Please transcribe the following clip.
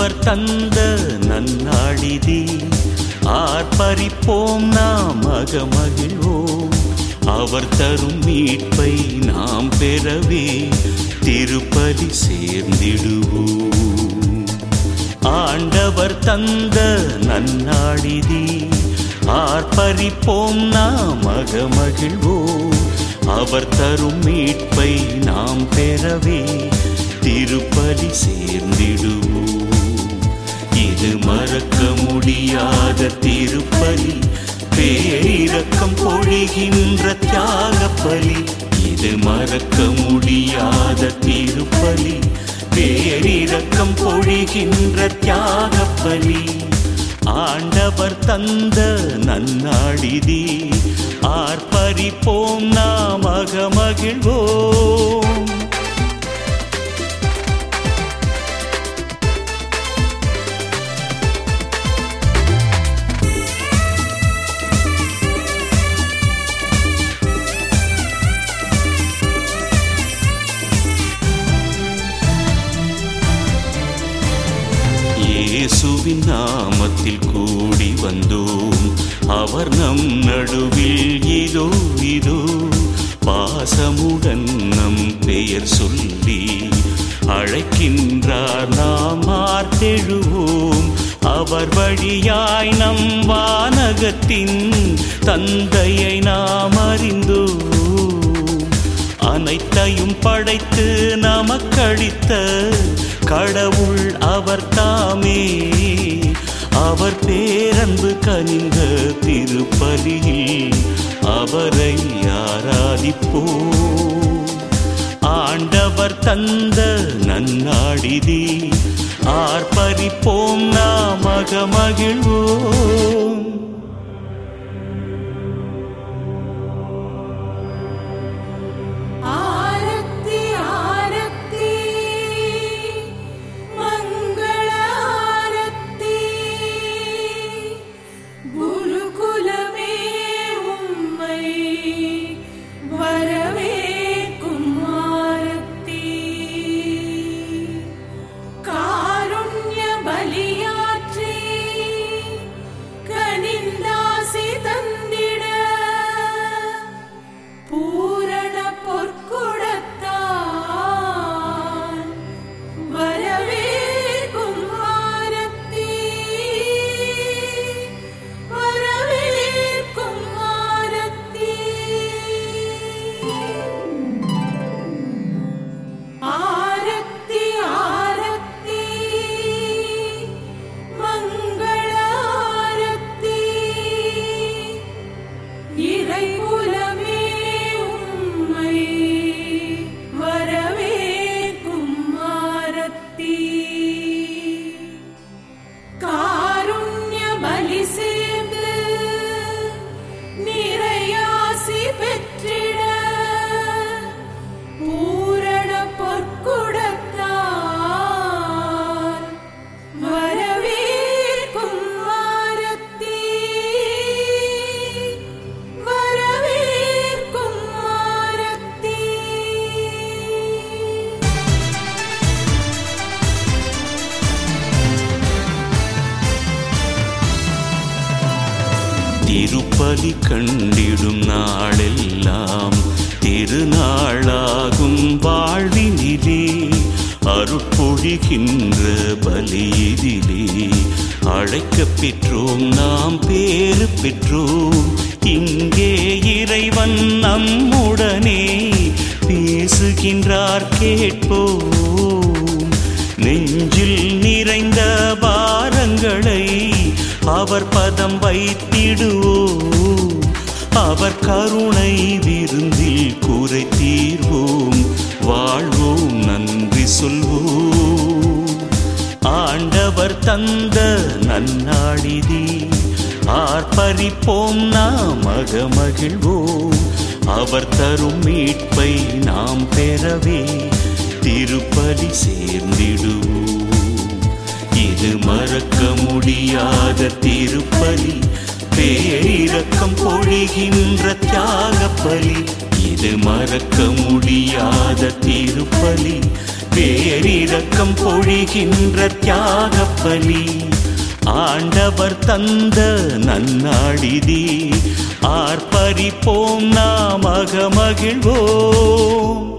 ஆண்டவர் தந்த நன்னாடிதி ஆர்ப்பரிப்போம் நாம் அகமகிழ்வோம் அவர் தரும் மீட்பை நாம் பெறவே திருப்பலி சேர்ந்திடுவோம் ஆண்டவர் தந்த நன்னாடிதி ஆர்ப்பரிப்போம் நாம் அகமகிழ்வோம் அவர் தரும் மீட்பை நாம் பெறவே திருப்பலி சேர்ந்திடுவோம் இது மறக்க முடியாத திருப்பலி பேரிரக்கம் பொழிகின்ற தியாக பலி இது மறக்க முடியாத திருப்பலி பேரிரக்கம் பொழிகின்ற தியாக பலி ஆண்டவர் தந்த நன்னாடிதி ஆர்ப்பரிப்போம் நாம் அகமகிழ்வோம் இயேசுவின் நாமத்தில் கூடி வந்தோம் அவர் நம் நடுவில் இதோ இதோ பாசமுடன் நம் பெயர் சொல்லி அழைக்கின்றார் நாம் ஆர்த்தெழுவோம் அவர் வழியாய் நம் வானகத்தின் தந்தையை நாம் அறிந்தோம் அனைத்தையும் படைத்து நமக்களித்த கடவுள் அவர் தாமே அவர் பேரன்பு கனிந்த திருப்பலியில் அவரை ஆராதிப்போம் ஆண்டவர் தந்த நன்னாடிதி ஆர்ப்பரிப்போம் நாம் அகமகிழ்வோம் ஆரத்தி ஆரத்தி மங்கள ஆரத்தி குருகுலமே உம்மை வரவேற்கும் ஆரத்தி காருண்ய பலியாற்றி கனிந்தாசி தந்திட பூரண பொற்குடத்தான் வரவேற்கும் ஆரத்தி வரவேற்கும் ஆரத்தி ஆரத்தி ஆரத்தி மங்கள ஆரத்தி இறைகுலமே உம்மை வரவேற்கும் ஆரத்தி காருண்ய பலி சேர்ந்து நிறையாசி பெற்றிட பூரண பொற்குடத்தான் வரவேற்கும் ஆரத்தி வரவேற்கும் ஆரத்தி திருப்பலி கண்டிடும் நாளெல்லாம் திருநாளாகும் வாழ்வினிலே அருட்பொழிகின்ற பலியிதிலே அழைக்கப் பெற்றோம் நாம் பேறு பெற்றோம் இங்கே இறைவன் நம்முடனே பேசுகின்றார் கேட்போம் நெஞ்சில் நிறைந்த பாரங்களை அவர் பதம் வைத்திடுவோம் அவர் கருணை விருந்தில் குறை தீர்வோம் வாழ்வோம் நன்றி சொல்வோம் ஆண்டவர் தந்த நன்னாடிதி ஆர்ப்பரிப்போம் நாம் அகமகிழ்வோம் அவர் தரும் மீட்பை நாம் பெறவே திருப்பலி சேர்ந்திடுவோம் இது மறக்க முடியாத திருப்பலி பேரிரக்கம் பொழிகின்ற தியாக பலி இது மறக்க முடியாத திருப்பலி பேரிரக்கம் பொழிகின்ற தியாக பலி ஆண்டவர் தந்த நன்னாடிதி ஆர்ப்பரிப்போம் நாம் அகமகிழ்வோம்